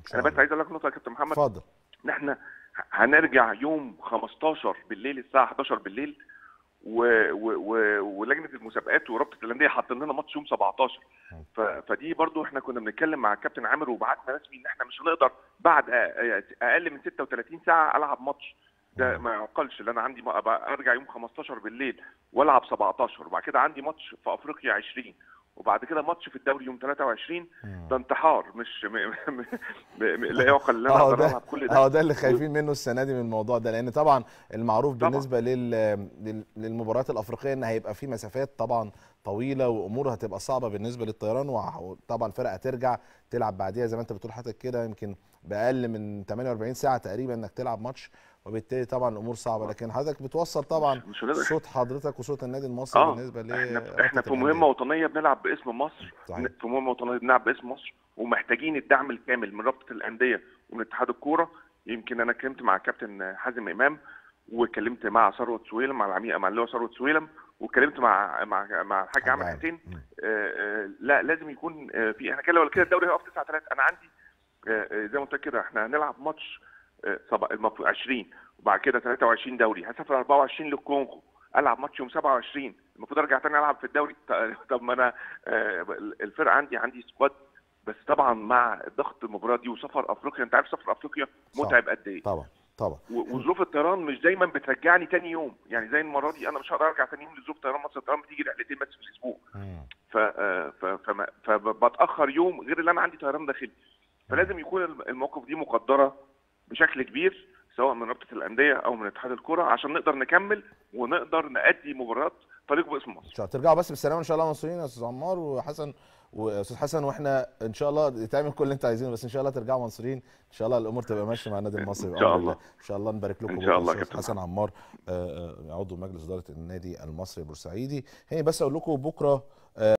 انا بس عايز اقول لك نقطه يا كابتن محمد اتفضل ان احنا هنرجع يوم 15 بالليل الساعه 11 بالليل و... و... و... ولجنه المسابقات ورابطه الانديه حاطين لنا ماتش يوم 17 ف... فدي برضو احنا كنا بنتكلم مع الكابتن عامر وبعتنا رسمي ان احنا مش هنقدر بعد أ- اقل من 36 ساعه العب ماتش ده ما يعقلش اللي انا عندي م- أبقى ارجع يوم 15 بالليل والعب 17 وبعد كده عندي ماتش في افريقيا 20 وبعد كده ماتش في الدوري يوم 23 ده انتحار مش م... م... م... م... لا يعقل ان انا اه اقدر ده العب كل ده اه ده اللي خايفين منه السنه دي من الموضوع ده لان طبعا المعروف طبعاً. بالنسبه لل... لل- للمباريات الافريقيه ان هيبقى في مسافات طبعا طويله وامور هتبقى صعبه بالنسبه للطيران وع- وطبعا الفرقه هترجع تلعب بعديها زي ما انت بتقول حضرتك كده يمكن باقل من 48 ساعه تقريبا انك تلعب ماتش وبالتالي طبعا الامور صعبه لكن حضرتك بتوصل طبعا مش- مش هنقدر صوت حضرتك وصوت النادي المصري اه بالنسبه ل احنا احنا في مهمه وطنيه بنلعب باسم مصر صحيح. في مهمه وطنيه بنلعب باسم مصر ومحتاجين الدعم الكامل من رابطه الانديه ومن اتحاد الكوره يمكن انا اتكلمت مع كابتن حازم امام واتكلمت مع ثروت سويلم مع العميد مع اللي هو ثروت سويلم واتكلمت مع مع مع الحاج حاج عامر عامر. حسين مم. آه، آه، لا لازم يكون آه، في احنا كده ولا كده الدوري هيقف 9 3 انا عندي آه، آه، زي ما قلت لك كده احنا هنلعب ماتش آه، سبع- المفروض 20 وبعد كده 23 دوري هسافر 24 للكونغو العب ماتش يوم 27 المفروض ارجع تاني العب في الدوري ط- طب ما انا آه، الفرقه عندي عندي سكواد بس طبعا مع ضغط المباراه دي وسفر افريقيا انت عارف سفر افريقيا صح. متعب قد ايه طبعا طبعا و- وظروف الطيران مش دايما بترجعني تاني يوم يعني زي المره دي انا مش هقدر ارجع تاني يوم لظروف طيران مصر الطيران بتيجي رحلتين بس في الاسبوع مم. ف آه، ف- فما- فبتاخر يوم غير اللي انا عندي طيران داخلي فلازم يكون الم- المواقف دي مقدره بشكل كبير سواء من رابطه الانديه او من اتحاد الكره عشان نقدر نكمل ونقدر نأدي مباريات طريق باسم مصر ان شاء الله ترجعوا بس بالسلامه ان شاء الله منصورين يا استاذ عمار وحسن واستاذ حسن واحنا ان شاء الله تعمل كل اللي انت عايزينه بس ان شاء الله ترجعوا منصورين ان شاء الله الامور تبقى ماشيه مع النادي المصري إن شاء بأمر الله. ان شاء الله نبارك لكم إن شاء الله أستاذ كابتن حسن عمار آه، آه، عضو مجلس اداره النادي المصري البورسعيدي هي بس اقول لكم بكره